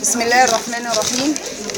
بسم الله الرحمن الرحيم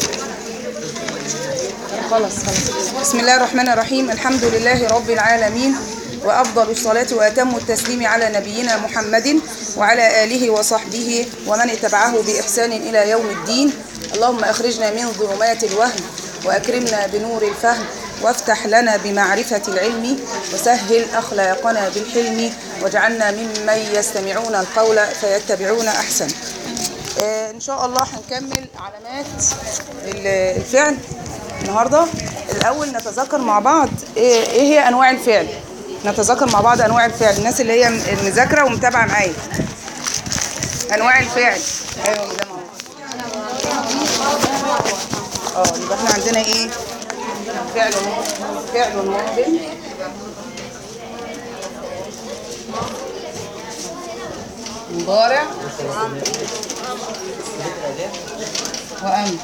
خلاص خلاص بسم الله الرحمن الرحيم الحمد لله رب العالمين وأفضل الصلاة وأتم التسليم على نبينا محمد وعلى آله وصحبه ومن اتبعه بإحسان إلى يوم الدين اللهم أخرجنا من ظلمات الوهم وأكرمنا بنور الفهم وافتح لنا بمعرفة العلم وسهل أخلاقنا بالحلم واجعلنا ممن يستمعون القول فيتبعون أحسن آه، إن شاء الله هنكمل علامات ال- الفعل النهاردة الأول نتذكر مع بعض إيه إيه هي أنواع الفعل نتذكر مع بعض أنواع الفعل الناس اللي هي مذاكرة ومتابعة معايا أنواع الفعل أيوة ده معايا. اه يبقى احنا عندنا ايه فعل فعل ماض مضارع وامر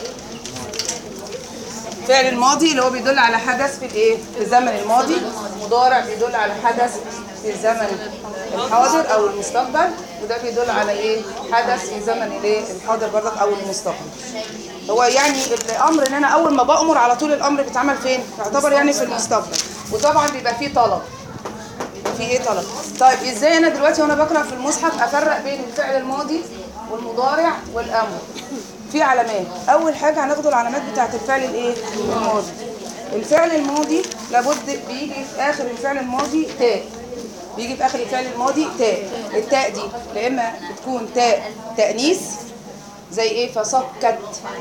فعل الماضي اللي هو بيدل على حدث في الايه في الزمن الماضي مضارع بيدل على حدث في الزمن الحاضر او المستقبل وده بيدل على ايه حدث في زمن الايه الحاضر برضك او المستقبل هو يعني الامر ان انا اول ما بامر على طول الامر بيتعمل فين يعتبر يعني في المستقبل وطبعا بيبقى فيه طلب في ايه طلب طيب ازاي انا دلوقتي وانا بقرا في المصحف افرق بين الفعل الماضي والمضارع والامر في علامات اول حاجه هناخد العلامات بتاعه الفعل الايه الماضي الفعل الماضي لابد بيجي في اخر الفعل الماضي تاء بيجي في اخر الفعل الماضي تاء التاء دي يا اما بتكون تاء تانيث زي ايه فسكت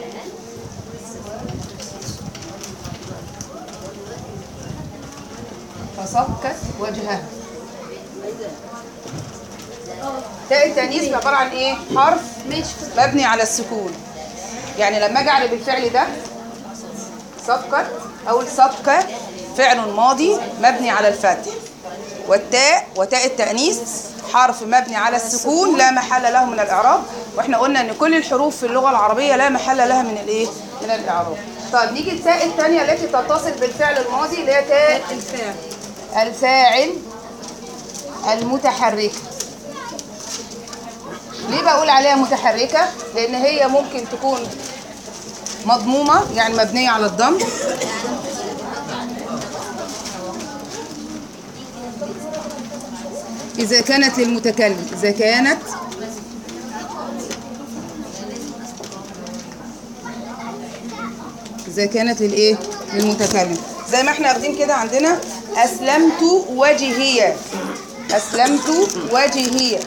فسكت وجهها تاء التانيث عباره عن ايه حرف مبني على السكون يعني لما اجي اعرب الفعل ده صفقت اقول صفقه فعل ماضي مبني على الفتح والتاء وتاء التانيث حرف مبني على السكون لا محل له من الاعراب واحنا قلنا ان كل الحروف في اللغه العربيه لا محل لها من الايه من الاعراب طيب نيجي التاء الثانيه التي تتصل بالفعل الماضي اللي هي تاء الفاعل الفاعل المتحركه ليه بقول عليها متحركه لان هي ممكن تكون مضمومه يعني مبنيه على الضم إذا كانت للمتكلم إذا كانت إذا كانت للإيه؟ للمتكلم زي ما احنا واخدين كده عندنا أسلمت وجهي أسلمت وجهي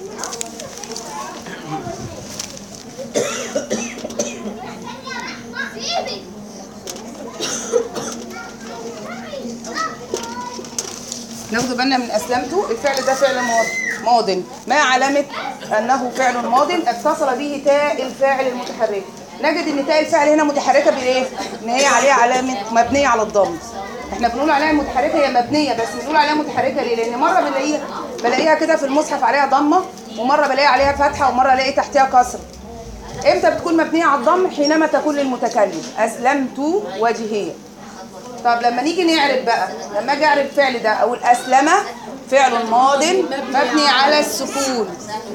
ناخد بالنا من اسلمت الفعل ده فعل ماض ماض ما علامه انه فعل ماض اتصل به تاء الفاعل المتحرك نجد ان تاء الفاعل هنا متحركه بالايه ان هي عليها علامه مبنيه على الضم احنا بنقول عليها متحركه هي مبنيه بس بنقول عليها متحركه ليه لان مره بنلاقيها بلاقيها كده في المصحف عليها ضمه ومره بلاقي عليها فتحه ومره الاقي تحتها كسر امتى بتكون مبنيه على الضم حينما تكون للمتكلم اسلمت وجهي طب لما نيجي نعرف بقى لما اجي اعرف الفعل ده اقول اسلم فعل ماض مبني على السكون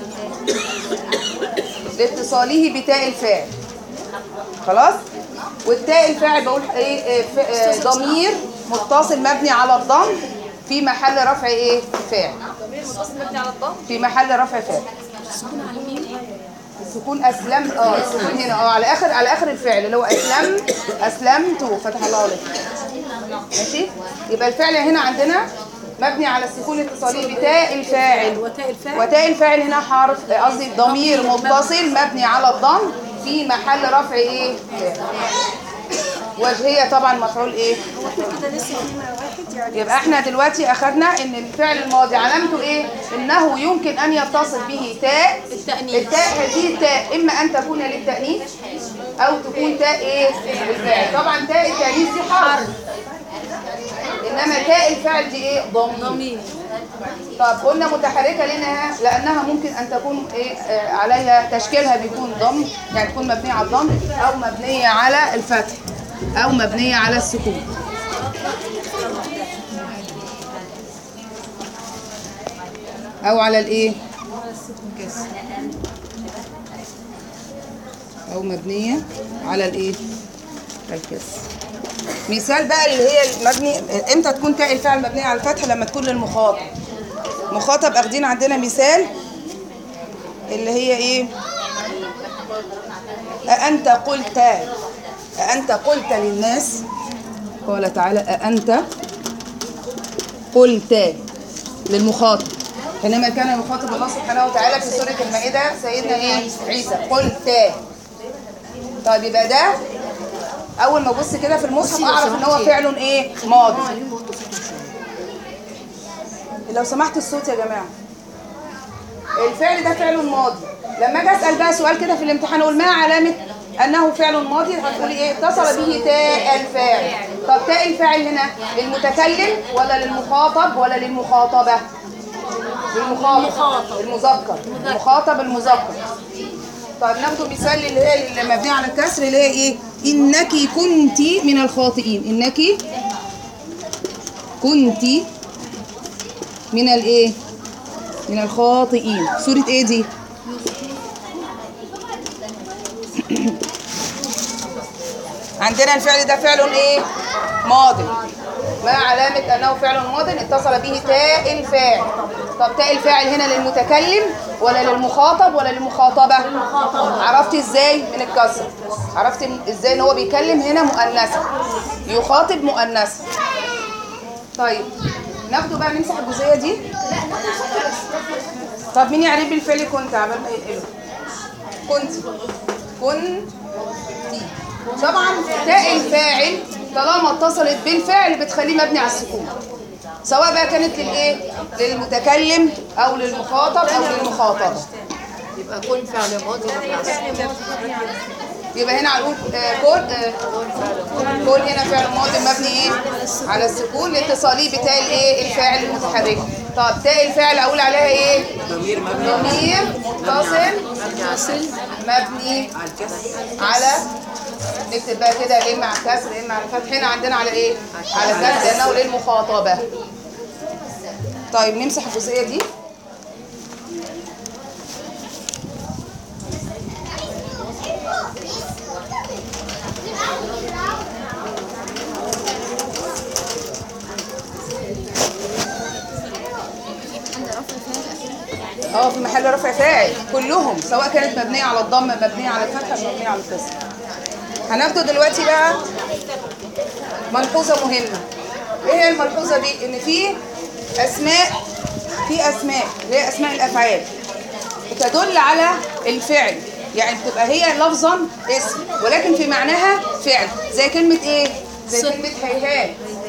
لاتصاله بتاء الفاعل خلاص والتاء الفاعل بقول ايه إيه، ف- آه، ضمير متصل مبني على الضم في محل رفع ايه فاعل مبني على الضم في محل رفع فاعل السكون على اليمين السكون اسلم اه السكون هنا اه على اخر على اخر الفعل اللي هو اسلم اسلمت فتح الله عليك ماشي يبقى الفعل هنا عندنا مبني على السكون الاتصالي بتاء الفاعل وتاء الفاعل وتاء الفاعل هنا حرف قصدي ضمير متصل مبني على الضم في محل رفع ايه فاعل. وجهية طبعا مفعول ايه كده لسه في واحد يعني يبقى احنا دلوقتي اخدنا ان الفعل الماضي علامته ايه انه يمكن ان يتصل به تاء التأنيث. التاء هذه التاء اما ان تكون للتانيث او تكون تاء ايه الفاعل طبعا تاء التانيث دي حرف انما تاء الفاعل دي ايه ضمير ضمير طب قلنا متحركه لانها لانها ممكن ان تكون ايه آه، عليها تشكيلها بيكون ضم يعني تكون مبنيه على الضم او مبنيه على الفتح او مبنيه على السكون او على الايه او مبنيه على الايه الكسر مثال بقى اللي هي المبني امتى تكون تاء الفعل مبنيه على الفتح لما تكون للمخاطب مخاطب اخدين عندنا مثال اللي هي ايه أأنت قلت أأنت قلت للناس قال تعالى أأنت قلت للمخاطب حينما كان يخاطب الله سبحانه وتعالى في سورة المائدة سيدنا ايه عيسى قلت طيب يبقى ده اول ما ابص كده في المصحف اعرف ان هو فعل ايه ماضي لو سمحت الصوت يا جماعه الفعل ده فعل ماضي لما اجي اسال بقى سؤال كده في الامتحان اقول ما علامه انه فعل ماضي هتقولي ايه اتصل به تاء الفاعل طب تاء الفاعل هنا للمتكلم ولا للمخاطب ولا للمخاطبه للمخاطب المذكر المخاطب المذكر طيب ناخد مثال اللي هي اللي مبنيه على الكسر اللي هي ايه انك كنت من الخاطئين انك كنت من الايه من الخاطئين سورة ايه دي عندنا الفعل ده فعل ايه ماضي ما علامة أنه فعل ماض اتصل به تاء الفاعل طب تاء الفاعل هنا للمتكلم ولا للمخاطب ولا للمخاطبة عرفت ازاي من الكسر عرفت ازاي ان هو بيكلم هنا مؤنثة يخاطب مؤنثة طيب ناخده بقى نمسح الجزئية دي طب مين يعرف بالفعل كنت عمال ما ينقله كنت كنت طبعا تاء الفاعل طالما اتصلت بالفعل بتخليه مبني على السكون سواء بقى كانت للايه للمتكلم او للمخاطب او للمخاطبه يبقى كن فعل ماضي مبني على السكون. يبقى هنا هنقول آه، كون آه، كون هنا فعل ماضي مبني ايه على السكون لاتصاله بتاء الايه الفاعل المتحرك طب تاء الفاعل اقول عليها ايه ضمير مبني ضمير متصل مبني على نكتب بقى كده ايه مع الكسر ايه مع الفتح هنا عندنا على ايه على الكسر لانه للمخاطبه طيب نمسح الجزئيه دي اه في محل رفع فاعل كلهم سواء كانت مبنيه على الضم مبنيه على الفتح مبنيه على الكسر هناخده دلوقتي بقى ملحوظه مهمه ايه هي الملحوظه دي ان في اسماء في اسماء اللي هي اسماء الافعال بتدل على الفعل يعني بتبقى هي لفظا اسم ولكن في معناها فعل زي كلمه ايه زي كلمه هيهات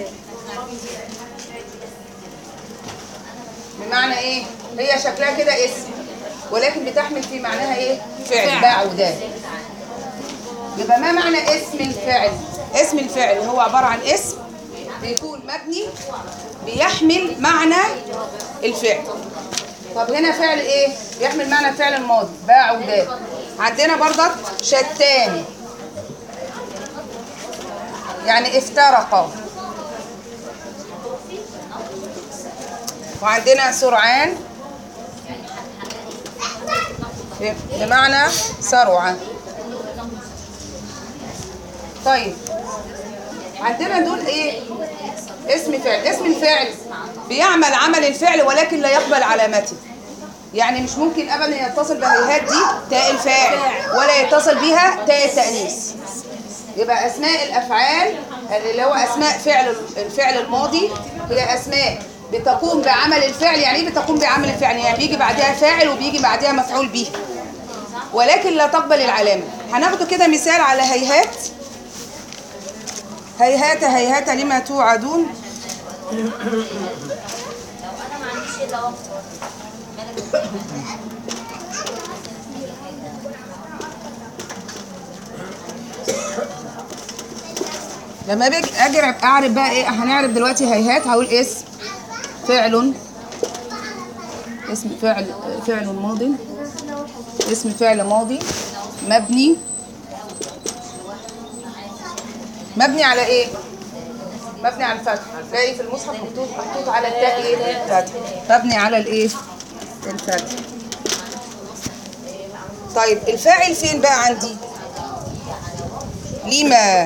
بمعنى ايه هي شكلها كده اسم ولكن بتحمل في معناها ايه فعل باع ودال يبقى ما معنى اسم الفعل اسم الفعل هو عبارة عن اسم بيكون مبني بيحمل معنى الفعل طب هنا فعل ايه بيحمل معنى الفعل الماضي باع ودال عندنا برضك شتان يعني افترقا وعندنا سرعان بمعنى سرعة طيب عندنا دول ايه اسم فعل اسم الفعل بيعمل عمل الفعل ولكن لا يقبل علامته يعني مش ممكن ابدا يتصل بهيهات دي تاء الفاعل ولا يتصل بيها تاء التانيث يبقى اسماء الافعال اللي هو اسماء فعل الفعل الماضي هي اسماء بتقوم بعمل الفعل يعني ايه بتقوم بعمل الفعل يعني بيجي بعدها فاعل وبيجي بعدها مفعول به ولكن لا تقبل العلامه هناخده كده مثال على هيهات هيهات هيهات لما توعدون لما باجي اجي اعرف بقى ايه هنعرف دلوقتي هيهات هقول اسم فعل اسم فعل فعل ماضي اسم فعل ماضي مبني مبني على ايه مبني على الفتح هتلاقي في المصحف محطوط محطوط على التاء ايه فتح مبني على الايه الفتح طيب الفاعل فين بقى عندي لما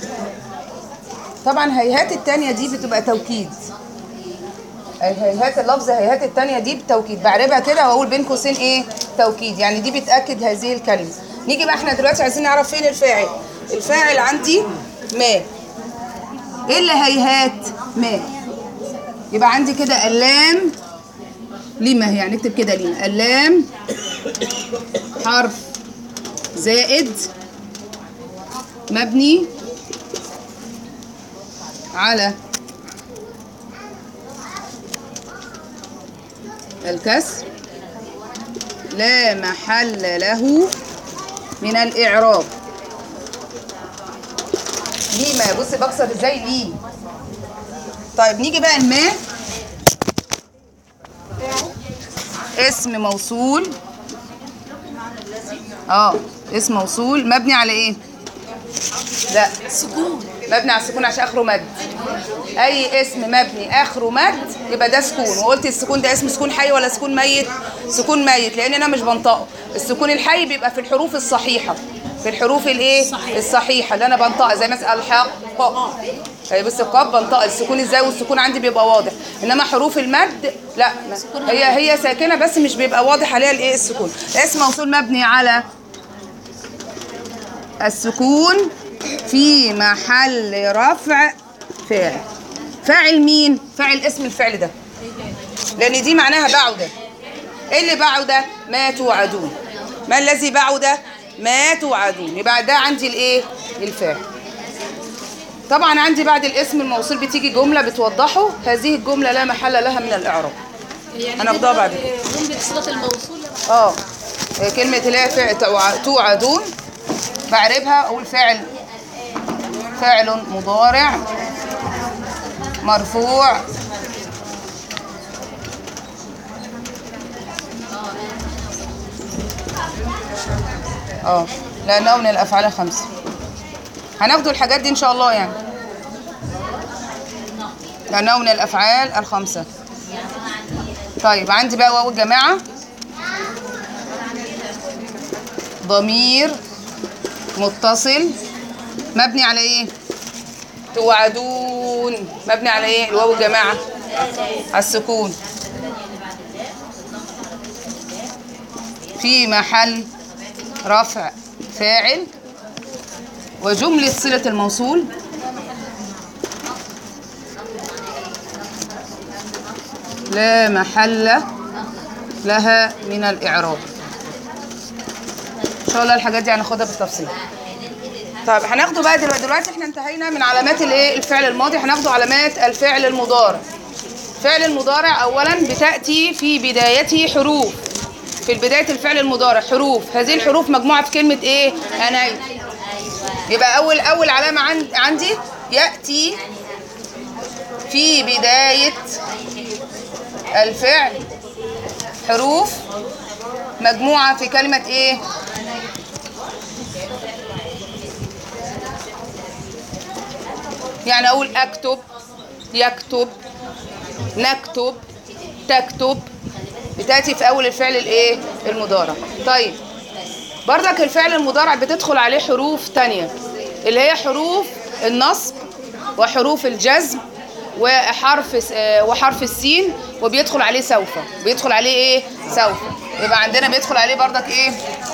طبعا هيهات التانية دي بتبقى توكيد هيهات اللفظ هيهات التانية دي بتوكيد بعربها كده واقول بين قوسين ايه توكيد يعني دي بتاكد هذه الكلمه نيجي بقى احنا دلوقتي عايزين نعرف فين الفاعل الفاعل عندي ما ايه اللي هيهات ما يبقى عندي كده اللام لما يعني نكتب كده لما اللام حرف زائد مبني على الكسر لا محل له من الإعراب ليه ما بص بكسر ازاي ليه طيب نيجي بقى الماء اسم موصول اه اسم موصول مبني على ايه لا سكون مبني على السكون عشان اخره مد اي اسم مبني اخره مد يبقى ده سكون وقلت السكون ده اسم سكون حي ولا سكون ميت سكون ميت لان انا مش بنطقه السكون الحي بيبقى في الحروف الصحيحه في الحروف الايه الصحيحه اللي انا بنطقها زي مثلا الحق اي بص القاف بنطق السكون ازاي والسكون عندي بيبقى واضح انما حروف المد لا ما- هي هي ساكنه بس مش بيبقى واضح عليها الايه السكون اسم موصول مبني على السكون في محل رفع فاعل فاعل مين فاعل اسم الفعل ده لان دي معناها بعده ايه اللي بعده ما توعدون ما الذي بعده ما توعدون يبقى ده عندي الايه الفاعل طبعا عندي بعد الاسم الموصول بتيجي جمله بتوضحه هذه الجمله لا محل لها من الاعراب يعني هناخدها بعد جملة صيغة الموصول اه كلمة اللي هي فع- توع- توعدون بعربها أقول فاعل فاعل مضارع مرفوع اه لأنه من الأفعال الخمسة هناخدوا الحاجات دي إن شاء الله يعني لأنه من الأفعال الخمسة طيب عندي بقى واو الجماعة ضمير متصل مبني على ايه توعدون مبني على ايه الواو الجماعة على السكون في محل رفع فاعل وجملة صلة الموصول لا محل لها من الإعراب ان شاء الله الحاجات دي هناخدها بالتفصيل طيب هناخده بقى دلوقتي دلوقتي احنا انتهينا من علامات الايه الفعل الماضي هناخده علامات الفعل المضارع الفعل المضارع اولا بتاتي في بدايته حروف في بدايه الفعل المضارع حروف هذه الحروف مجموعه في كلمه ايه انا يبقى اول اول علامه عن- عندي ياتي في بدايه الفعل حروف مجموعه في كلمه ايه يعني اقول اكتب يكتب نكتب تكتب بتاتي في اول الفعل الايه المضارع طيب بردك الفعل المضارع بتدخل عليه حروف تانية اللي هي حروف النصب وحروف الجزم وحرف س- آه، وحرف السين وبيدخل عليه سوف بيدخل عليه ايه سوف يبقى عندنا بيدخل عليه بردك ايه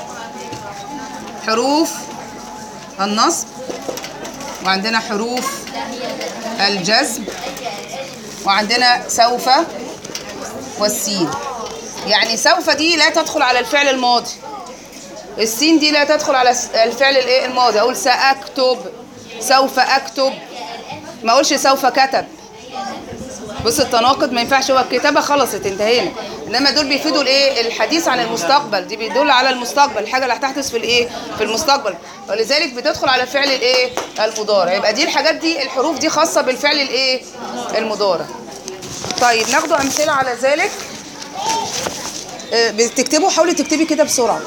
حروف النصب وعندنا حروف الجزم وعندنا سوف والسين يعني سوف دي لا تدخل على الفعل الماضي السين دي لا تدخل على س- الفعل الايه الماضي اقول ساكتب سوف اكتب ما اقولش سوف كتب بص التناقض ما ينفعش هو الكتابه خلصت انتهينا انما دول بيفيدوا الايه الحديث عن المستقبل دي بيدل على المستقبل الحاجه اللي هتحدث في الايه في المستقبل ولذلك بتدخل على فعل الايه المضارع يبقى دي الحاجات دي الحروف دي خاصه بالفعل الايه المضارع طيب ناخد امثله على ذلك آه، بتكتبوا حاولي تكتبي كده بسرعه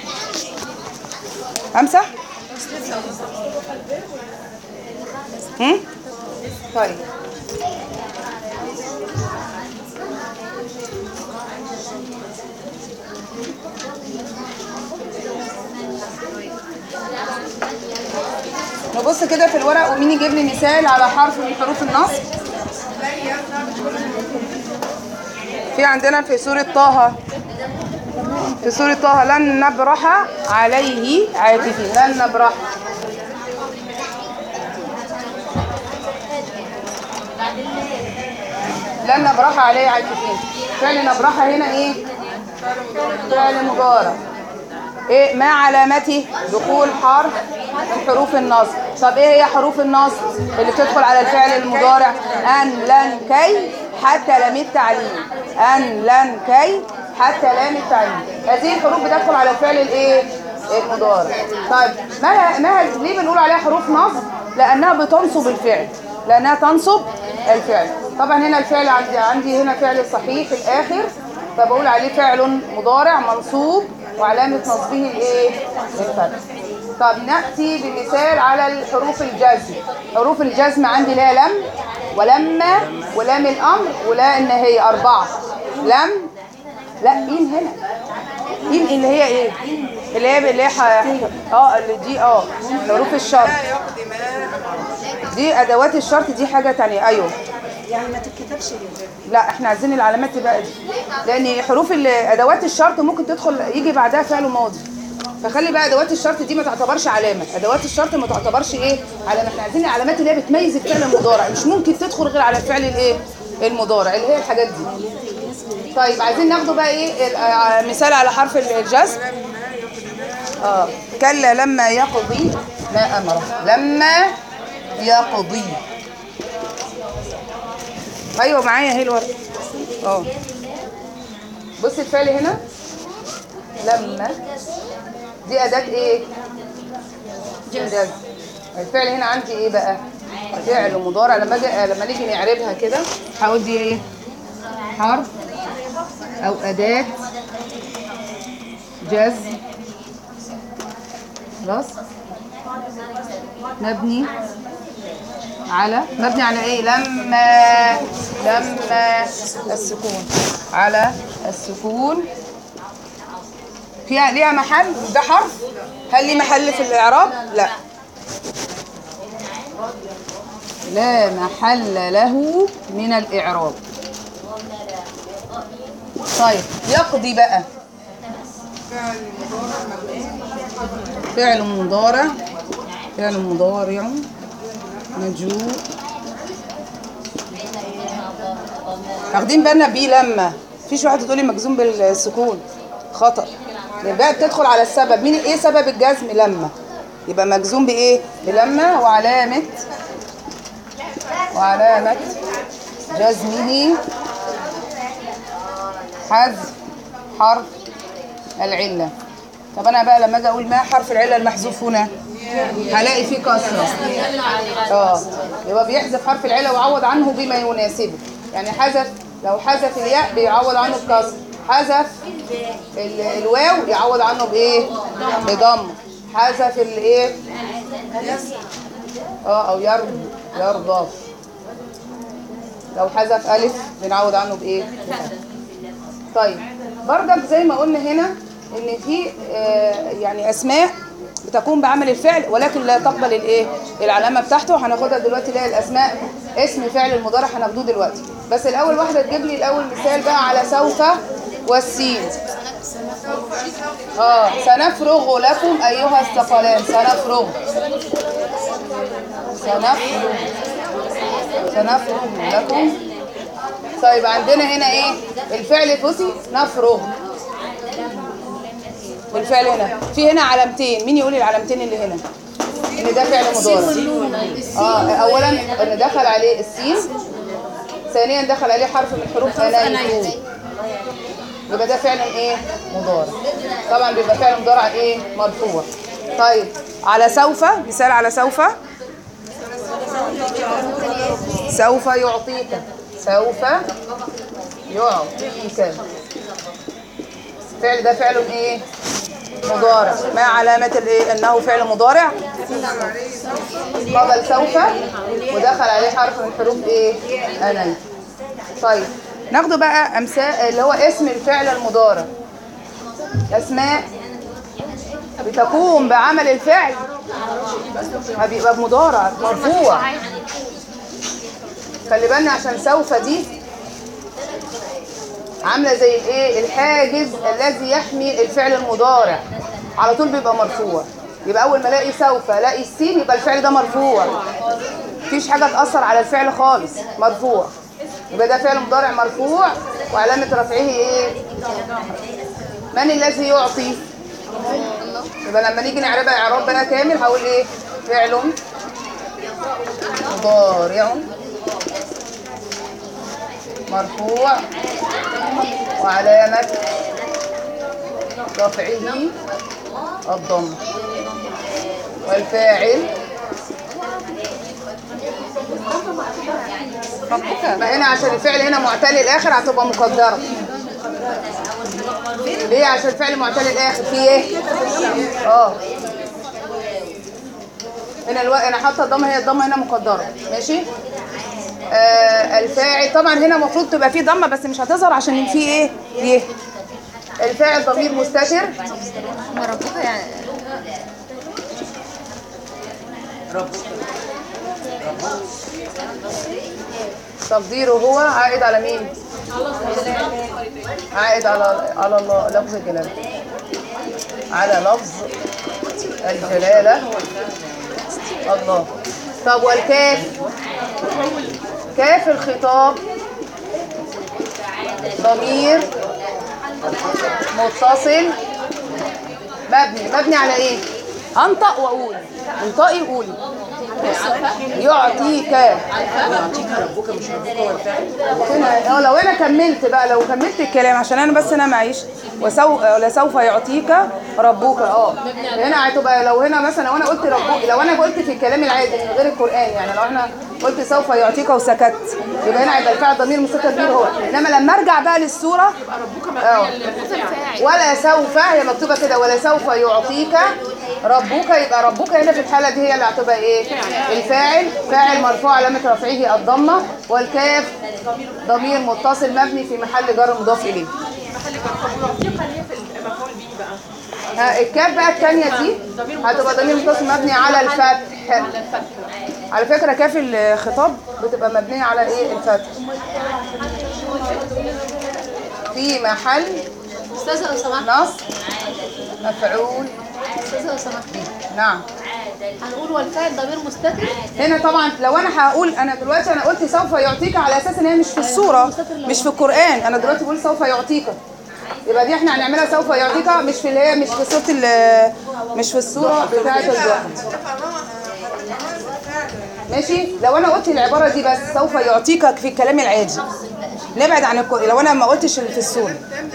امسح هم؟ طيب نبص كده في الورق ومين يجيب لي مثال على حرف من حروف النصب في عندنا في سورة طه في سورة طه لن نبرح عليه عاكفين لن نبرح لن نبرح عليه عاكفين فعل نبرح هنا ايه فعل مضارع ايه ما علامته دخول حرف من حروف النصب طب ايه هي حروف النصب اللي بتدخل على الفعل المضارع ان لن كي حتى لام التعليم ان لن كي حتى لام التعليم هذه الحروف بتدخل على الفعل الايه المضارع طيب ما ما ليه بنقول عليها حروف نصب لانها بتنصب الفعل لانها تنصب الفعل طبعا هنا الفعل عندي عندي هنا فعل صحيح في الاخر فبقول عليه فعل مضارع منصوب وعلامة نصبه الايه؟ الفتح. طب نأتي بمثال على الحروف الجزم. حروف الجزم عندي لا لم ولما ولام الأمر ولا النهي أربعة. لم لا إين هنا إين اللي هي إيه؟ اللي هي اللي هي ح- اه اللي دي اه حروف الشرط دي أدوات الشرط دي حاجة تانية أيوه يعني ما تتكتبش ليه؟ لا احنا عايزين العلامات تبقى دي لان حروف ال- ادوات الشرط ممكن تدخل يجي بعدها فعل ماضي فخلي بقى ادوات الشرط دي ما تعتبرش علامه ادوات الشرط ما تعتبرش ايه علامه احنا عايزين العلامات اللي هي بتميز الفعل المضارع مش ممكن تدخل غير على الفعل الايه المضارع اللي هي الحاجات دي طيب عايزين ناخده بقى ايه ال- آه، مثال على حرف الجزم اه كلا لما يقضي ما امره لما يقضي ايوه معايا اهي الورقه اه بص الفعل هنا لما دي اداه ايه جزم الفعل هنا عندي ايه بقى فعل مضارع لما اجي لما نيجي نعربها كده هقول دي ايه حرف او اداه جزم خلاص مبني على مبني على ايه لما لما السكون على السكون فيها ليها محل ده حرف هل ليه محل في الاعراب لا لا محل له من الاعراب طيب يقضي بقى فعل مضارع فعل مضارع مجهول واخدين بالنا بيه لما مفيش واحده تقولي مجزوم بالسكون خطا لان بقى بتدخل على السبب مين ايه سبب الجزم لما يبقى مجزوم بايه بلما وعلامه وعلامه جزمه حذف حرف العله طب انا بقى لما اجي اقول ما حرف العله المحذوف هنا هلاقي فيه كسره اه يبقى بيحذف حرف العله ويعوض عنه بما يناسبه يعني حذف لو حذف الياء بيعوض عنه بكسر حذف ال- الواو يعوض عنه بايه بضم حذف الايه اه او يرضى يرضى لو حذف الف بنعوض عنه بايه بفتح. طيب بردك زي ما قلنا هنا ان في آه، يعني اسماء بتقوم بعمل الفعل ولكن لا تقبل الايه العلامه بتاعته هناخدها دلوقتي اللي هي الاسماء اسم فعل المضارع هناخدوه دلوقتي بس الاول واحده تجيب لي الاول مثال بقى على سوف والسين اه سنفرغ لكم ايها الثقلان سنفرغ سنفرغ سنفرغ لكم طيب عندنا هنا ايه الفعل بصي نفرغ الفعل هنا في هنا علامتين مين يقول لي العلامتين اللي هنا ان ده فعل مضارع اه اولا ان دخل عليه السين ثانيا دخل عليه حرف من حروف انايتو يبقى ده فعل ايه مضارع طبعا بيبقى فعل مضارع ايه مرفوع طيب على سوف مثال على سوف سوف يعطيك سوف يعطيك فعل ده فعل ايه مضارع ما علامة الايه انه فعل مضارع قبل سوف ودخل عليه حرف من حروف ايه انا طيب ناخده بقى امثال اللي هو اسم الفعل المضارع اسماء بتقوم بعمل الفعل ما بيبقى بمضارع مرفوع خلي بالنا عشان سوف دي عامله زي الايه الحاجز الذي يحمي الفعل المضارع على طول بيبقى مرفوع يبقى اول ما الاقي سوف الاقي السين يبقى الفعل ده مرفوع مفيش حاجه تاثر على الفعل خالص مرفوع يبقى ده فعل مضارع مرفوع وعلامه رفعه ايه من الذي يعطي يبقى لما نيجي نعربها اعراب بقى كامل هقول ايه فعل مضارع مرفوع وعلامة رفعه الضم والفاعل ما هنا عشان الفعل هنا معتل الاخر هتبقى مقدره ليه عشان الفعل معتل الاخر في ايه اه هنا الو... انا حاطه الضمه هي الضمه هنا مقدره ماشي آه الفاعل طبعا هنا المفروض تبقى فيه ضمه بس مش هتظهر عشان في ايه يه الفاعل ضمير مستتر ما ربك يعني تقديره هو عائد على مين عائد على على الله لفظ الجلاله على لفظ الجلاله الله طب والكاف كاف الخطاب ضمير متصل مبني مبني على ايه انطق واقول انطقي وقولي يعطيك هنا اه لو انا كملت بقى لو كملت الكلام عشان انا بس انا معيش وسو لسوف يعطيك ربك اه هنا هتبقى لو هنا مثلا لو انا قلت ربك لو انا قلت في الكلام العادي من غير القران يعني لو احنا قلت سوف يعطيك وسكت يبقى هنا هيبقى الفعل ضمير مستتر كبير هو انما لما ارجع بقى للسوره اه ولا سوف هي مكتوبه كده ولا سوف يعطيك ربك يبقى ربك هنا في الحاله دي هي اللي هتبقى ايه الفاعل فاعل مرفوع علامه رفعه الضمه والكاف ضمير متصل مبني في محل جر مضاف اليه ها الكاف بقى الثانيه دي هتبقى ضمير متصل مبني على الفتح على فكره كاف الخطاب بتبقى مبنيه على ايه الفتح في محل استاذه لو سمحت نصب مفعول استاذه لو سمحت نعم هنقول والفاعل ضمير مستتر هنا طبعا لو انا هقول انا دلوقتي انا قلت سوف يعطيك على اساس ان هي مش في السوره مش في القران انا دلوقتي بقول سوف يعطيك يبقى دي احنا هنعملها سوف يعطيك مش في اللي هي مش في سوره ال- مش في السوره بتاعه الوقت ماشي لو انا قلت العباره دي بس سوف يعطيك في الكلام العادي نبعد عن القرآن لو انا ما قلتش اللي في السوره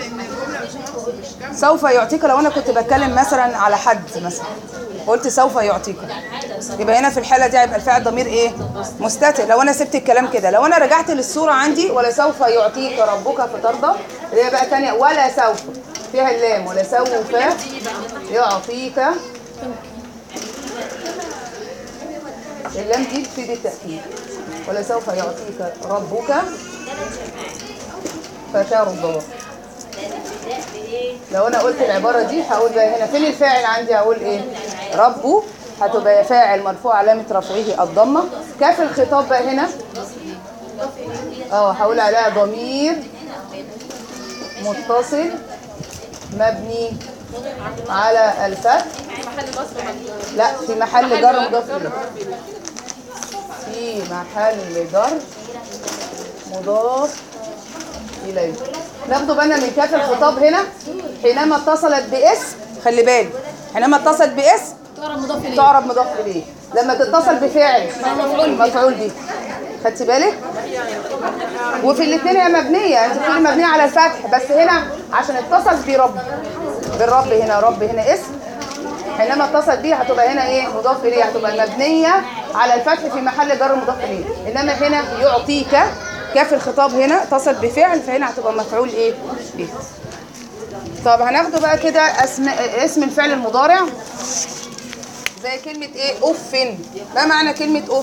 سوف يعطيك لو انا كنت بتكلم مثلا على حد مثلا قلت سوف يعطيك يبقى هنا في الحاله دي هيبقى الفاعل ضمير ايه مستتر لو انا سبت الكلام كده لو انا رجعت للصوره عندي ولا سوف يعطيك ربك فترضى اللي هي بقى ثانيه ولا سوف فيها اللام ولا سوف يعطيك اللام دي بتفيد التاكيد ولا سوف يعطيك ربك فترضى لو انا قلت العباره دي هقول بقى هنا فين الفاعل عندي هقول ايه ربه هتبقى فاعل مرفوع علامه رفعه الضمه كاف الخطاب بقى هنا اه هقول عليها ضمير متصل مبني على الفتح لا في محل جر مضاف اليه في محل جر مضاف إليه ناخدوا بالنا من كاف الخطاب هنا حينما اتصلت باسم خلي بالك حينما اتصلت باسم تعرف مضاف اليه تعرب مضاف إليه لما تتصل بفعل مفعول به خدتي بالك وفي الاثنين هي مبنية انت بتقولي مبنية على الفتح بس هنا عشان اتصل برب بالرب هنا رب هنا اسم حينما اتصل بيه هتبقى هنا ايه مضاف اليه هتبقى مبنيه على الفتح في محل جر مضاف اليه انما هنا يعطيك كاف الخطاب هنا اتصل بفعل فهنا هتبقى مفعول ايه به طب هناخده بقى كده اسم اسم الفعل المضارع زي كلمة ايه اف ما معنى كلمة اف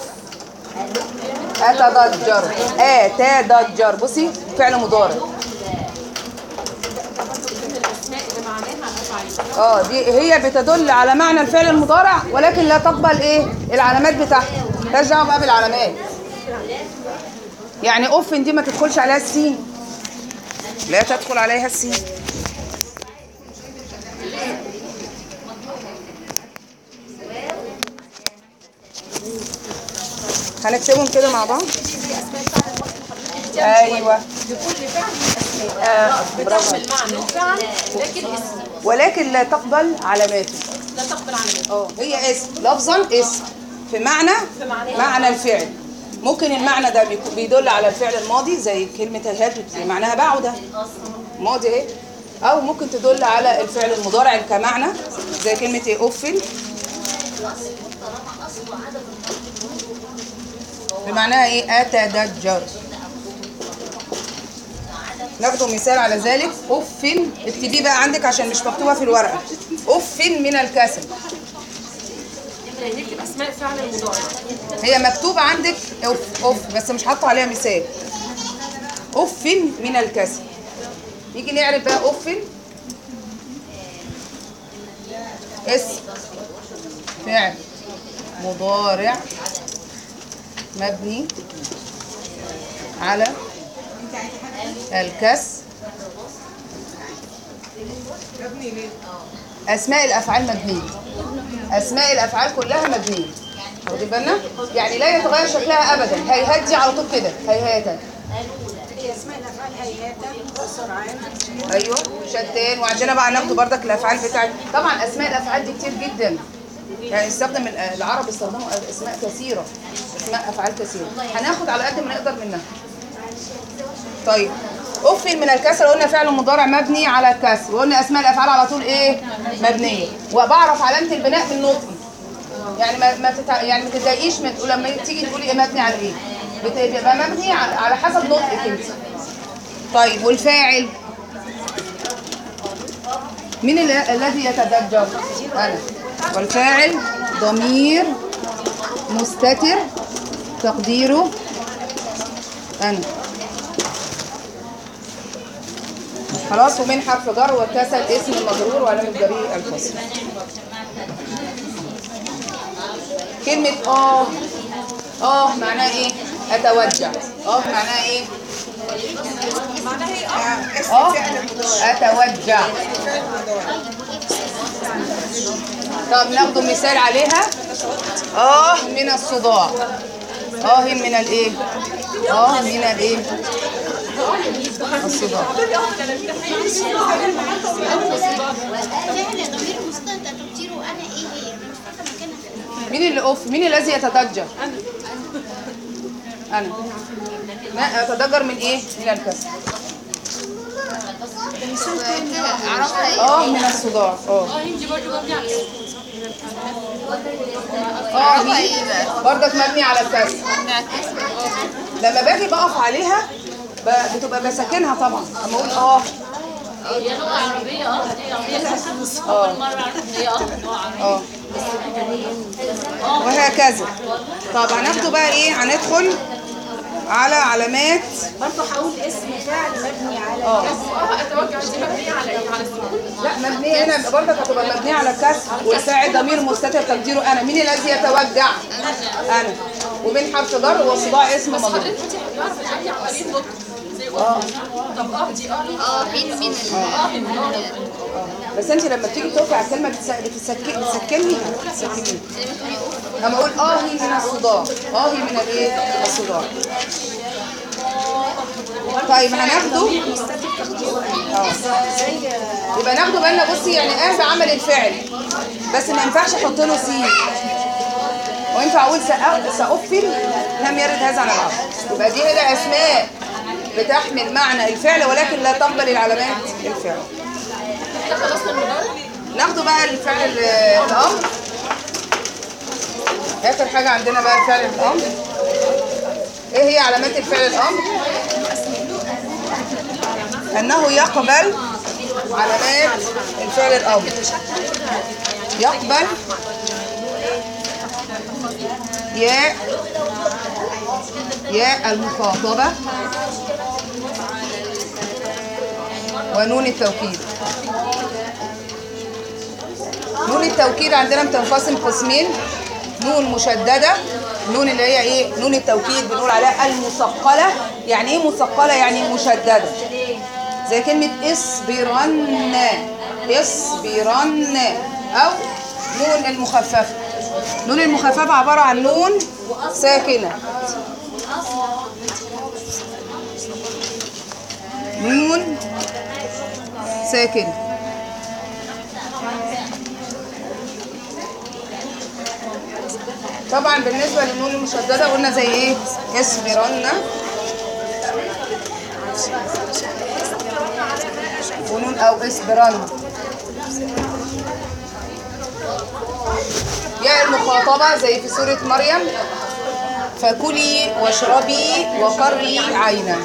اتضجر اتضجر بصي فعل مضارع اه دي هي بتدل على معنى الفعل المضارع ولكن لا تقبل ايه العلامات بتاعتها مالهاش دعوه بقى بالعلامات يعني اوف دي ما تدخلش عليها السين لا تدخل عليها السين هنكتبهم كده مع بعض ايوه آه برافو ولكن لا تقبل علاماته لا تقبل علامات اه هي اسم لفظا اسم في معنى معنى الفعل ممكن المعنى ده بيكون- بيدل على الفعل الماضي زي كلمة هات معناها بعد ماضي اهي او ممكن تدل على الفعل المضارع كمعنى زي كلمة ايه افل بمعناها ايه اتدجر ناخده مثال على ذلك اف اكتبيه بقى عندك عشان مش مكتوبه في الورقه اف من الكسل نكتب اسماء فعل المضارع هي مكتوبة عندك اوف اوف بس مش حاطة عليها مثال اوف من الكسل نيجي نعرف بقى اوف اسم فعل مضارع مبني على الكسر اسماء الافعال مبنيه اسماء الافعال كلها مبنيه واخدين بالنا يعني لا يتغير شكلها ابدا هيهات دي على طول كده هيهاتا هي اسماء الافعال هيهاتا وسرعان ايوه شتان وعندنا بقى ناخد بردك الافعال بتاعت طبعا اسماء الافعال دي كتير جدا يعني استخدم ال- العرب استخدموا اسماء كثيره اسماء افعال كثيره هناخد على قد ما نقدر منها طيب أفل من الكسر قلنا فعل مضارع مبني على الكسر وقلنا أسماء الأفعال على طول إيه؟ مبنية وبعرف علامة البناء بالنطق يعني ما ما تتع... يعني ما تتضايقيش من لما تيجي تقولي إيه مبني على إيه؟ بت- بيبقى مبني على على حسب نطقك أنت طيب والفاعل مين ال- الذي يتدجر؟ أنا والفاعل ضمير مستتر تقديره أنا خلاص ومن حرف جر واتصل اسم مجرور وعلامة جرير الفصل كلمة اه اه معناها ايه؟ اتوجع اه معناها ايه؟ اه اتوجع طب ناخد مثال عليها اه من الصداع اه من الايه؟ اه من الايه؟ الصداع فعل ضمير مستتر تفسيره انا ايه هي انا مش فاكره مكانها في مين اللي اوف مين الذي يتضجر انا ما اتضجر من ايه من الكسر عرفها ايه اه من الصداع اه هندي برضه مبني على اه هي برضك مبني على الكسر لما باجي بقف عليها ب- بتبقى بسكنها طبعا اما اقول اه هي لغة عربية اه هي لغة اه أول مرة أعرف إن هي اه لغة عربية اه وهكذا طب هناخده بقى ايه هندخل على علامات برضه هقول اسم فعل مبني على اه اه اتوجع دي مبنيه على ايه؟ على السكون لا مبنية هنا برضك هتبقى مبنية على الكسر والفاعل ضمير مستتر تقديره انا مين الذي يتوجع انا ومن حرف جر والصداع اسم مضروب انت هتعرف تعدي عمليه نطق زي اه طب اه دي اه اه مين مين اه من اه بس انت لما بتيجي تقفي على الكلمه بتس- بتسكني بتسكني بتسكني اما اقول اه هي من الصداع اه هي من الايه الصداع طيب هناخده اه يبقى ناخده بالنا بصي يعني قام بعمل الفعل بس ما ينفعش احط له سين وينفع اقول سأ- سأفل لم يرد هذا عن العرب يبقى دي هنا اسماء بتحمل معنى الفعل ولكن لا تقبل العلامات الفعل كده خلصنا المضارع ناخده بقى الفعل ال- الامر اخر حاجه عندنا بقى الفعل الامر ايه هي علامات الفعل الامر انه يقبل علامات الفعل الامر يقبل ياء ياء المخاطبه ونون التوكيد نون التوكيد عندنا بتنقسم قسمين نون مشدده نون اللي هي ايه نون التوكيد بنقول عليها المثقله يعني ايه مثقله يعني مشدده زي كلمه اصبرن اصبرن او نون المخففه نون المخففه عباره عن نون ساكنه نون ساكنه طبعا بالنسبة للنون المشددة قلنا زي ايه اصبرن ونون او اصبرن ياء المخاطبة زي في سورة مريم فكلي واشربي وقري عينا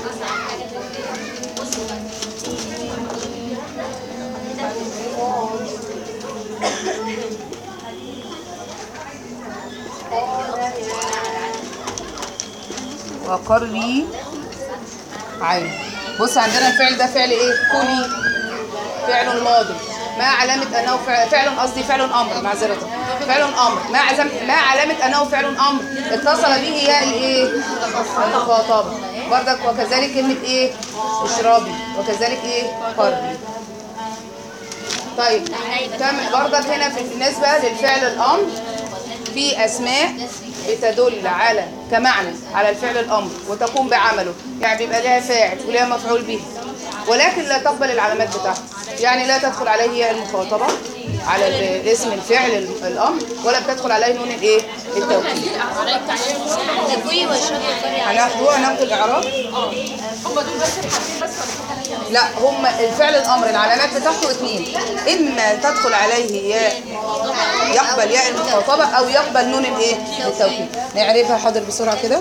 وقري عين بص عندنا الفعل ده فعل ايه كلي فعل ماضي ما علامة أنه فعل فعل قصدي فعل أمر معذرة فعل أمر ما عزم ما علامة أنه فعل أمر اتصل به ياء الإيه المخاطبة بردك وكذلك كلمة إيه اشربي وكذلك إيه قربي طيب كم بردك هنا في بالنسبة للفعل الأمر في أسماء بتدل على كمعنى على الفعل الأمر وتقوم بعمله يعني بيبقى لها فاعل ولها مفعول به ولكن لا تقبل العلامات بتاعته يعني لا تدخل عليه المخاطبة على ال- الاسم الفعل ال- الأمر ولا بتدخل عليه نون الإيه التوكيد تكوي واشربي وقري هناخده هناخد الإعراب لا هم الفعل الأمر العلامات بتاعته اثنين إما تدخل عليه ياء يقبل ياء المخاطبة أو يقبل نون الإيه التوكيد نعرفها حاضر بسرعة كده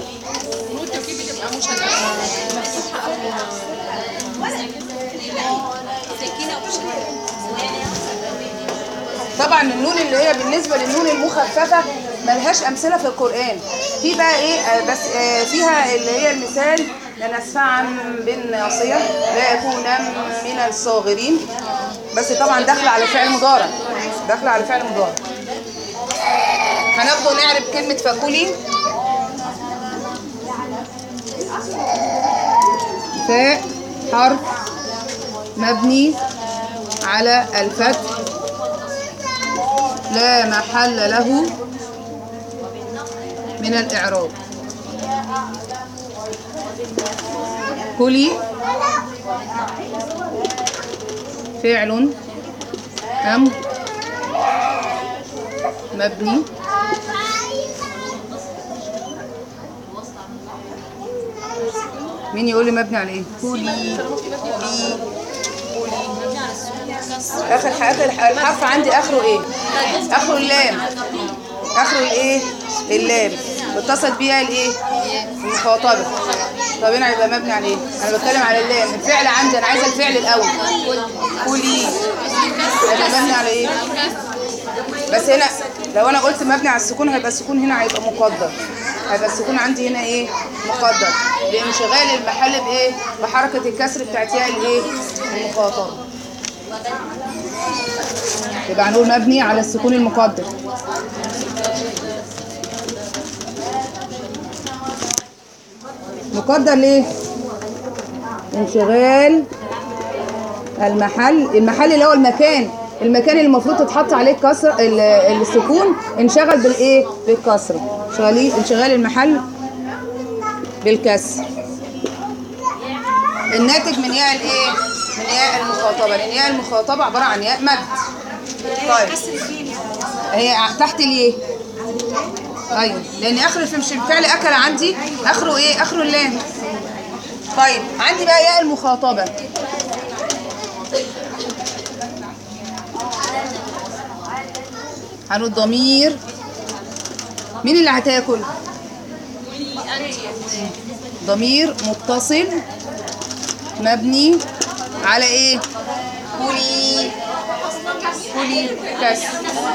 طبعا النون اللي هي بالنسبه للنون المخففه ملهاش امثله في القران في بقى ايه آه، بس آه، فيها اللي هي المثال لنسفعا بالناصيه لا يكون من الصاغرين بس طبعا داخله على فعل مضارع داخله على فعل مضارع هناخده نعرف كلمه فكلي فاء حرف مبني على الفتح لا محل له من الإعراب كلي فعل أم مبني مين يقول لي مبني على ايه؟ كلي اخر اخر الحرف عندي اخره ايه اخره اللام اخره الايه اللام واتصل بيها الايه المخاطبه طب هنا هيبقى مبني على ايه انا بتكلم على اللام الفعل عندي انا عايزه الفعل الاول كلي هيبقى مبني على ايه بس هنا لو انا قلت مبني على السكون هيبقى السكون هنا هيبقى مقدر هيبقى السكون عندي هنا ايه مقدر لانشغال المحل بايه بحركه الكسر بتاعت ياء الايه المخاطبه يبقى هنقول مبني على السكون المقدر مقدر ليه انشغال المحل المحل اللي هو المكان المكان اللي المفروض تتحط عليه الكسر ال- السكون انشغل بالايه بالكسر انشغالي انشغال المحل بالكسر الناتج من ياء الايه من ياء المخاطبه لان ياء المخاطبه عباره عن ياء مد طيب هي تحت ليه ايوه لان اخر الف- مش الفعل اكل عندي اخره ايه اخره اللام طيب عندي بقى ياء المخاطبه هنقول ضمير مين اللي هتاكل ضمير متصل مبني على ايه كلي كلي كسر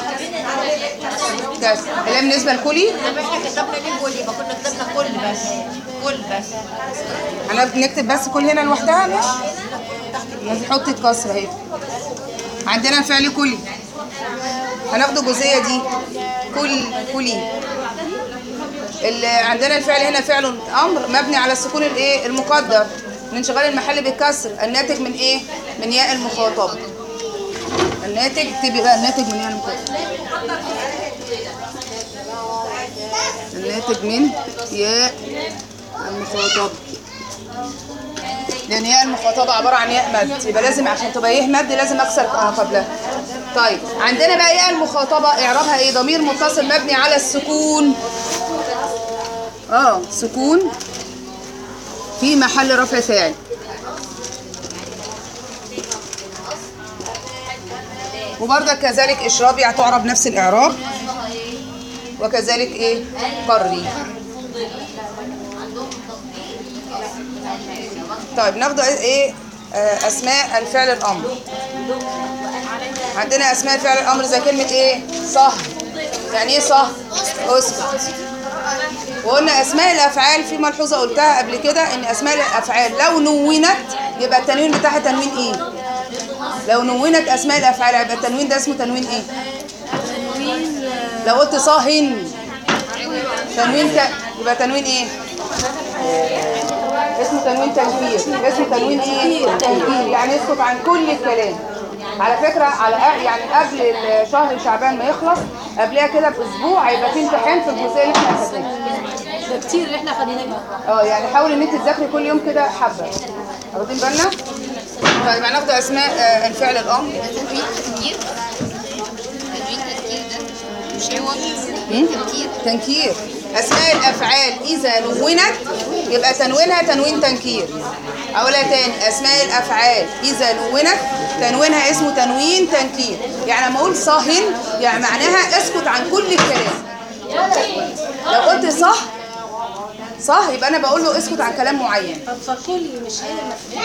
كسر اللي هي بالنسبه لكلي طب احنا كتبنا ليه كل يبقى كنا كتبنا كل بس كل بس هنكتب بس كل هنا لوحدها ماشي لازم نحط الكسر اهي عندنا الفعل كلي هناخد الجزئيه دي كل كلي اللي عندنا الفعل هنا فعل امر مبني على السكون الايه المقدر من شغال المحل بالكسر الناتج من ايه من ياء المخاطبه الناتج اكتبي بقى الناتج من ياء المخاطبه الناتج من ياء المخاطبه لان ياء المخاطبه عباره عن ياء مد يبقى لازم عشان تبقى ياء مد لازم اكسر ما قبلها طيب عندنا بقى ياء المخاطبه اعرابها ايه ضمير متصل مبني على السكون اه سكون في محل رفع فاعل وبرضك كذلك اشرابي هتعرب نفس الاعراب وكذلك ايه قري طيب ناخد ايه آه، اسماء الفعل الامر عندنا اسماء الفعل الامر زي كلمه ايه صه يعني ايه صه اسكت وقلنا اسماء الافعال في ملحوظه قلتها قبل كده ان اسماء الافعال لو نونت يبقى التنوين بتاعها تنوين ايه لو نونت اسماء الافعال يبقى التنوين ده اسمه تنوين ايه لو قلت صاهن تنوين ت... يبقى تنوين ايه اسمه تنوين تنكير اسمه تنوين ايه تنكير يعني يسكت عن كل الكلام على فكرة على أ- يعني قبل شهر شعبان ما يخلص قبلها كده باسبوع هيبقى في امتحان في الجزئيه اللي احنا اخدناها ده كتير اللي احنا خديناه اه يعني حاول ان انت تذاكري كل يوم كده حبه واخدين بالنا طيب هناخد اسماء آه، الفعل الامر تنوين تفكير تنوين تفكير ده مش عوض مم؟ تفكير تنكير اسماء الافعال اذا نونت يبقى تنوينها تنوين تنكير اقولها تاني اسماء الافعال اذا نونت تنوينها اسمه تنوين تنكير يعني لما اقول صاهن يعني معناها اسكت عن كل الكلام لو قلت صح صح يبقى انا بقول له اسكت عن كلام معين طب فكلي مش هي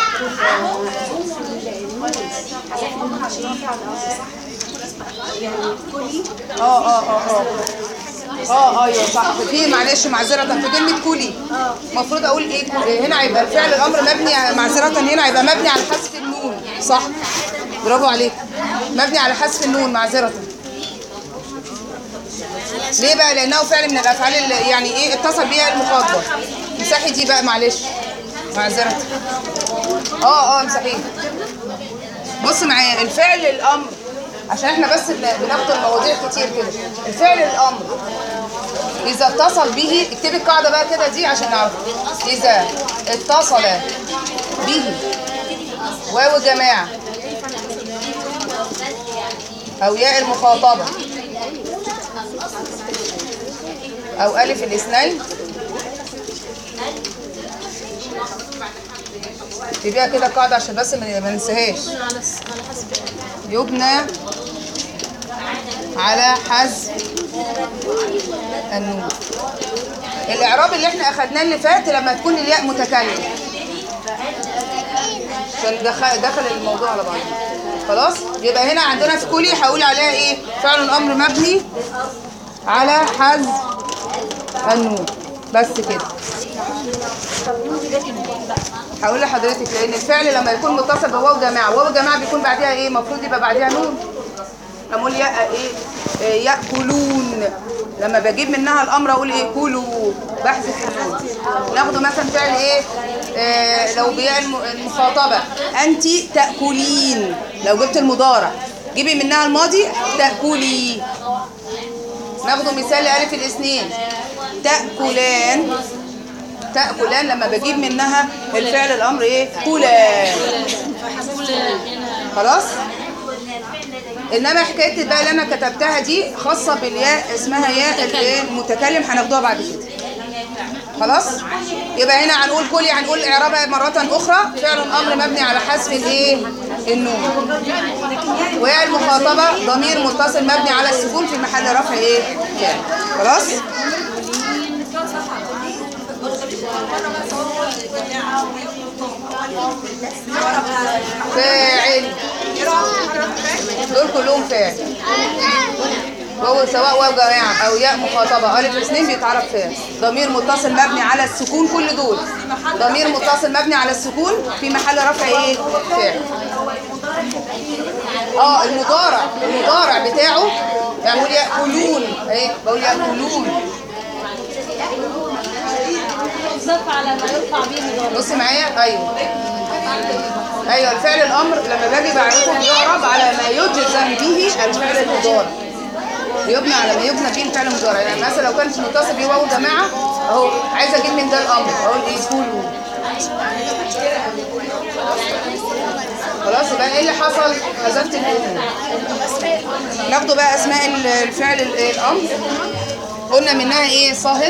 المفروض عشان هو فعل امر صح يعني كلي اه اه اه اه اه ايوه صح في معلش معذره في كلمه كولي المفروض اقول ايه كو- إيه، هنا هيبقى الفعل الامر مبني على- معذره هنا هيبقى مبني على حذف النون صح برافو عليك مبني على حذف النون معذره ليه بقى لانه فعل من الافعال اللي يعني ايه اتصل بيها المخاطبه مساحي دي بقى معلش معذره اه اه مساحيه بص معايا الفعل الامر عشان احنا بس بن- بناخد المواضيع كتير كده الفعل الامر اذا اتصل به اكتبي القاعده بقى كده دي عشان نعرف اذا اتصل به واو جماعه او ياء المخاطبه او الف الاثنين اكتبيها كده قاعده عشان بس ما ما ننساهاش يبنى على حذف النون الاعراب اللي احنا اخدناه اللي فات لما تكون الياء متكلم عشان دخل دخل الموضوع على بعضه خلاص يبقى هنا عندنا في كلي هقول عليها ايه فعل امر مبني على حذف النون بس كده هقول لحضرتك لان الفعل لما يكون متصل بواو جماعه واو جماعه بيكون بعدها ايه المفروض يبقى بعدها نون لما اقول يا ايه إيه، ياكلون لما بجيب منها الامر اقول ايه كلوا بحذف النون ناخده مثلا فعل ايه آه لو بياء الم- المخاطبه انت تاكلين لو جبت المضارع جيبي منها الماضي تاكلي ناخده مثال لألف الاثنين تأكلان تأكلان لما بجيب منها الفعل الأمر إيه؟ كلان خلاص؟ إنما حكاية بقى اللي أنا كتبتها دي خاصة بالياء اسمها ياء الإيه؟ المتكلم هناخدوها بعد كده خلاص؟ يبقى هنا هنقول كلي هنقول إعرابها مرة أخرى فعل أمر مبني على حذف الإيه؟ النون وياء المخاطبة ضمير متصل مبني على السكون في محل رفع ايه؟ فاعل. خلاص؟ فاعل دول كلهم فاعل وهو سواء واو جماعة أو ياء مخاطبة ألف الاثنين بيتعرف فاعل ضمير متصل مبني على السكون كل دول ضمير متصل مبني على السكون في محل رفع ايه؟ فاعل اه المضارع المضارع بتاعه يعني بقول ياكلون ايه بقول ياكلون صف على ما يرفع به مضارع بص معايا ايوه ايوه الفعل الامر لما باجي بعرفه بيعرب على ما يجزم به الفعل المضارع يبنى على ما يبنى به الفعل المضارع يعني مثلا لو كانت متصل بيه واو جماعه اهو عايزه اجيب من ده الامر اقول ايه كلوا خلاص يبقى ايه اللي حصل حذفت النون ناخده بقى اسماء ال- الفعل ال- الامر قلنا منها ايه صاهد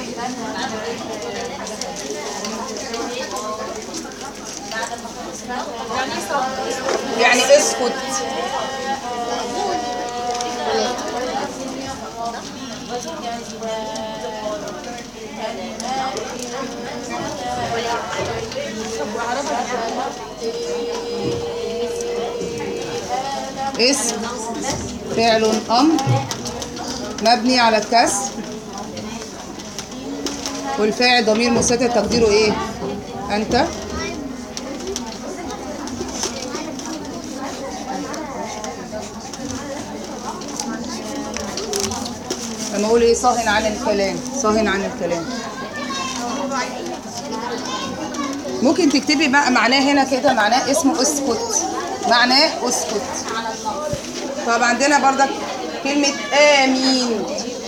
يعني اسكت اسم فعل امر مبني على الكسر والفاعل ضمير مستتر تقديره ايه انت لما اقول ايه صاهن عن الكلام صاهن عن الكلام ممكن تكتبي بقى معناه هنا كده معناه اسمه اسكت معناه اسكت طب عندنا برضك كلمة آمين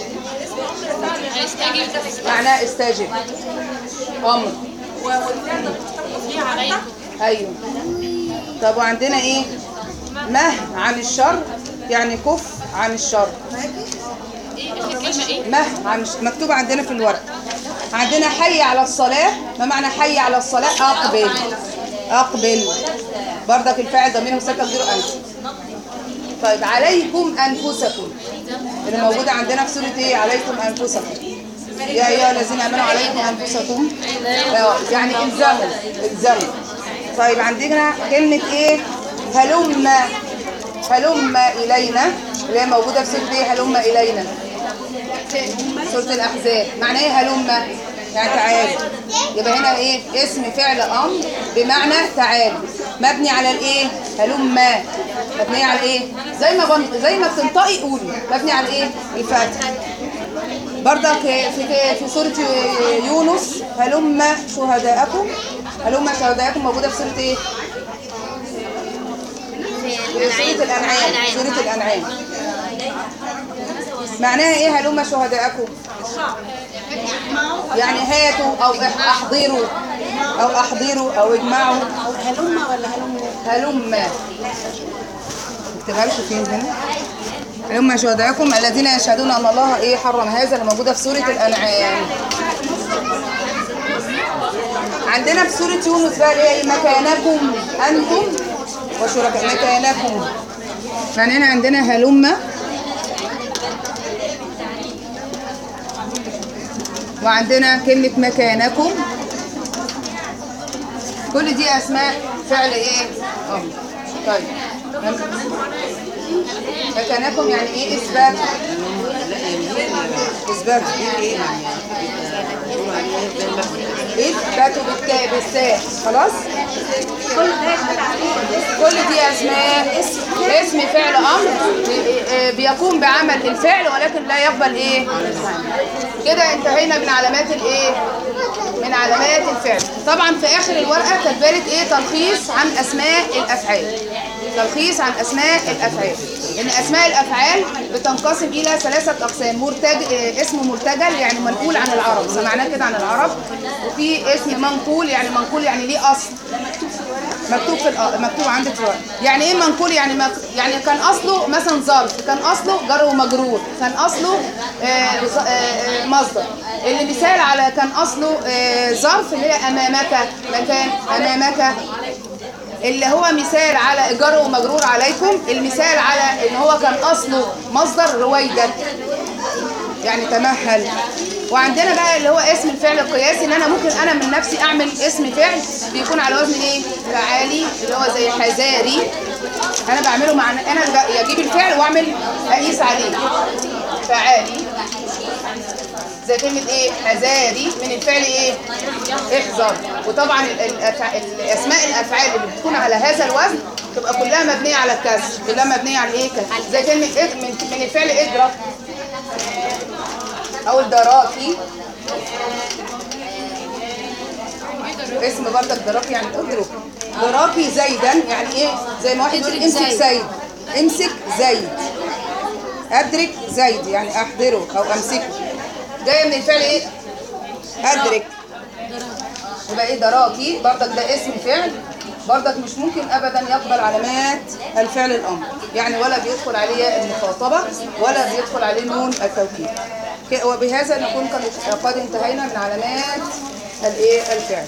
معناه استجب أمر في عليكم أيوه طب وعندنا إيه مه عن الشر يعني كف عن الشر ايه اخر كلمه ايه مه عن الش- مكتوب عندنا في الورق عندنا حي على الصلاة ما معنى حي على الصلاة أقبل أقبل برضك الفاعل ضمير مستتر تقديره أنت طيب عليكم أنفسكم اللي موجودة عندنا في سورة إيه عليكم أنفسكم يا أيها الذين آمنوا عليكم أنفسكم آه، يعني الزموا الزموا طيب عندنا كلمة إيه هلم هلم إلينا اللي هي موجودة في سورة إيه هلم إلينا سورة الأحزاب معناه ايه هلم يعني تعال يبقى هنا ايه اسم فعل امر بمعنى تعال مبني على الايه هلم مبني على ايه زي ما بن... زي ما بتنطقي قولي مبني على ايه الفتح برضك في في سورة يونس هلم شهداءكم هلم شهداءكم موجودة في سورة ايه سورة الأنعام سورة الأنعام معناها ايه هلم شهداءكم يعني هاتوا او اح- احضروا او احضروا او اجمعوا هلمة ولا هلم هلم اكتبها لكم فين هنا هلم شهداءكم الذين يشهدون ان الله ايه حرم هذا اللي موجوده في سوره الانعام عندنا في سوره يونس بقى اللي هي إيه؟ مكانكم انتم وشركاء مكانكم يعني هنا عندنا هلم وعندنا كلمة مكانكم كل دي أسماء فعل إيه؟ أمر طيب مكانكم يعني إيه إثبات؟ إثبات إثباتوا بالتاء بالساء خلاص؟ كل دي أسماء اسم فعل أمر بي- بيقوم بعمل الفعل ولكن لا يقبل إيه؟ كده انتهينا من علامات الايه من علامات الفعل طبعا في اخر الورقه كاتبالك ايه تلخيص عن اسماء الافعال تلخيص عن اسماء الافعال ان اسماء الافعال بتنقسم الى ثلاثه اقسام مرتج اه، اسم مرتجل يعني منقول عن العرب سمعناه كده عن العرب وفي اسم منقول يعني منقول يعني ليه اصل مكتوب في الأ- مكتوب عندك في الورق يعني ايه منقول يعني مك... يعني كان اصله مثلا ظرف كان اصله جر ومجرور كان اصله آه ز- آه آه، مصدر اللي مثال على كان اصله آه ظرف اللي هي امامك مكان امامك اللي هو مثال على جر ومجرور عليكم المثال على ان هو كان اصله مصدر رويدك يعني تمهل وعندنا بقى اللي هو اسم الفعل القياسي ان انا ممكن انا من نفسي اعمل اسم فعل بيكون على وزن ايه فعالي اللي هو زي حذاري انا بعمله مع انا اللي بق- اجيب الفعل واعمل اقيس عليه فعالي زي كلمة ايه حذاري من الفعل ايه احذر وطبعا ال- الأفع- الاسماء الافعال اللي بتكون على هذا الوزن تبقى كلها مبنيه على الكسر كلها مبنيه على ايه كسر زي كلمه إد من من الفعل اضرب او الدراكي اسم بردك دراكي يعني اضرب دراكي زيدا يعني ايه زي ما واحد يقول ادرك امسك زيد. زيد امسك زيد ادرك زيد يعني احضره او امسكه جايه من الفعل ايه ادرك يبقى ايه دراكي بردك ده اسم فعل بردك مش ممكن ابدا يقبل علامات الفعل الامر يعني ولا بيدخل عليه المخاطبه ولا بيدخل عليه نون التوكيد ك- وبهذا نكون قد قد انتهينا من علامات الايه الفعل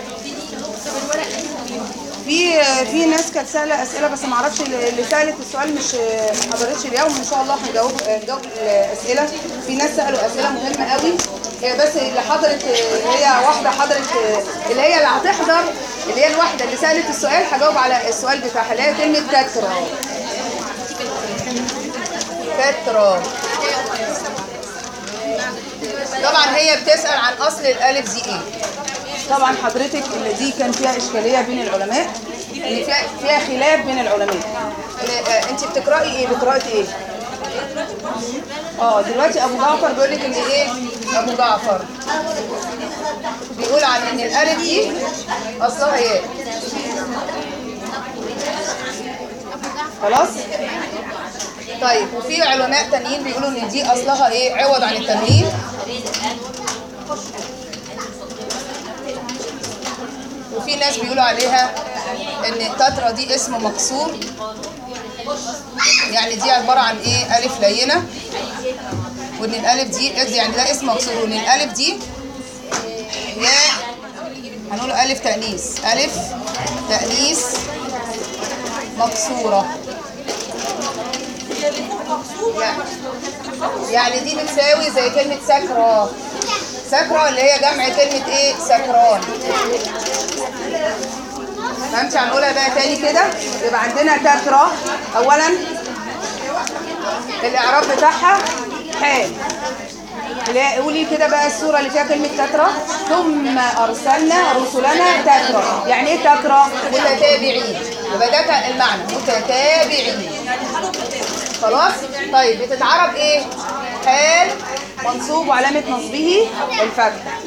في في ناس كانت سائله اسئله بس ما اعرفش اللي اللي سالت السؤال مش ما حضرتش اليوم ان شاء الله هنجاوب نجاوب الاسئله في ناس سالوا اسئله مهمه قوي هي بس اللي حضرت هي واحده حضرت اللي هي اللي هتحضر اللي هي الواحده اللي سالت السؤال هجاوب على السؤال بتاعها اللي هي كلمه كترة كترة طبعا هي بتسال عن اصل الالف دي ايه طبعا حضرتك اللي دي كان فيها اشكاليه بين العلماء ان فيها فيها خلاف بين العلماء آه، انت بتقراي ايه بقراءه ايه اه دلوقتي ابو جعفر بيقول لك ان ايه ابو جعفر بيقول عن ان الالف دي اصلها ايه خلاص طيب وفي علماء تانيين بيقولوا ان دي اصلها ايه عوض عن التنوين وفي ناس بيقولوا عليها ان التترا دي اسم مكسور يعني دي عبارة عن ايه ألف لينة وان الألف دي يعني ده اسم مكسور وان الألف دي يا هنقول ألف تأنيث ألف تأنيث مكسورة يعني- يعني دي بتساوي زي كلمة سكرة سكرة اللي هي جمع كلمة ايه سكران فهمتي هنقولها بقى تاني كده يبقى عندنا تترا اولا الاعراب بتاعها حال اللي هي- قولي كده بقى الصوره اللي فيها كلمه تترا ثم ارسلنا رسلنا تترا يعني ايه تترا متتابعين يبقى ده كان المعنى متتابعين خلاص طيب بتتعرب ايه حال منصوب وعلامه نصبه الفتح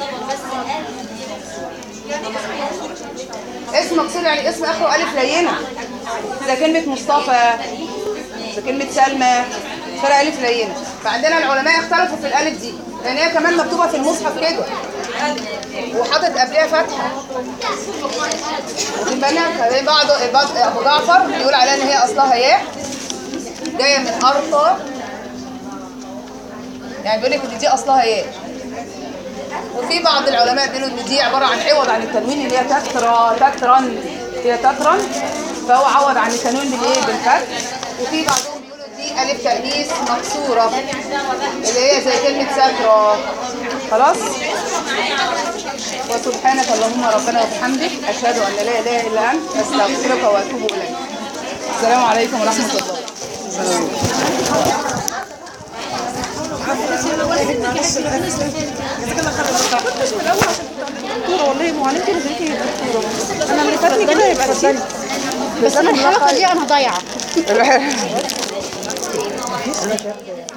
اسم مكسور يعني اسم اخره الف لينه زي كلمه مصطفى زي كلمه سلمى فرق الف لينه فعندنا العلماء اختلفوا في الالف دي لان هي كمان مكتوبه في المصحف كده وحاطط قبلها فتحه واخدين بالنا فبين بعض بعض ابو جعفر بيقول عليها ان هي اصلها ياء جايه من ارطى يعني بيقول لك ان دي اصلها ياء وفي بعض العلماء بيقولوا ان دي عباره عن عوض عن التنوين اللي هي تترا تترا هي تترا فهو عوض عن التنوين بالايه بالفتح وفي بعضهم بيقولوا دي الف تانيث مكسوره اللي هي زي كلمه سكرة خلاص وسبحانك اللهم ربنا وبحمدك اشهد ان لا اله الا انت استغفرك واتوب اليك السلام عليكم ورحمه الله السلام والله معلمتي نزلتي يا دكتوره انا اللي فاتني كده يبقى نسيت بس انا الحلقه دي انا ضايعه